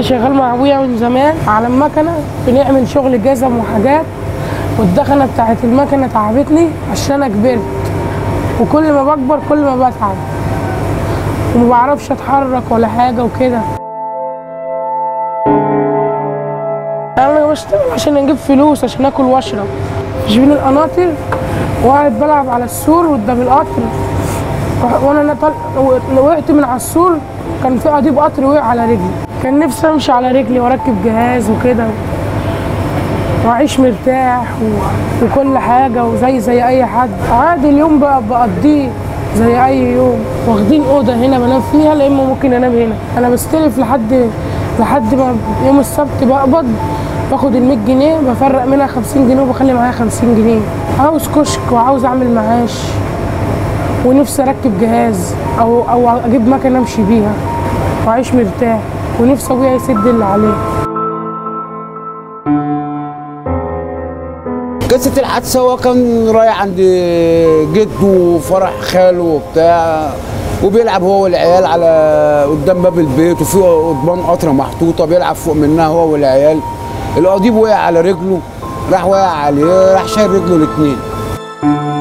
شغال مع ابويا من زمان على المكنه بنعمل شغل جزم وحاجات والدخنه بتاعت المكنه تعبتني عشان انا كبرت وكل ما بكبر كل ما بتعب وما بعرفش اتحرك ولا حاجه وكده انا بشتغل عشان اجيب فلوس عشان اكل واشرب مش بين القناطر وقاعد بلعب على السور قدام القطر وانا طل... وقعت من على السور كان في قضيب قطر وقع على رجلي كان نفسي امشي على رجلي واركب جهاز وكده واعيش مرتاح و... وكل حاجه وزي زي اي حد عادي اليوم بقى بقضيه زي اي يوم واخدين اوضه هنا بنام فيها لا اما ممكن انام هنا انا بستلف لحد لحد ما يوم السبت بقبض باخد ال 100 جنيه بفرق منها 50 جنيه وبخلي معايا 50 جنيه عاوز كشك وعاوز اعمل معاش ونفسي اركب جهاز او او اجيب مكنه امشي بيها واعيش مرتاح ونفسي ابويا يسد اللي عليه قصة الحادثة هو كان رايح عند جده فرح خاله وبتاع وبيلعب هو والعيال على قدام باب البيت وفي قضبان قطره محطوطه بيلعب فوق منها هو والعيال القضيب وقع على رجله راح وقع عليه راح شايل رجله الاثنين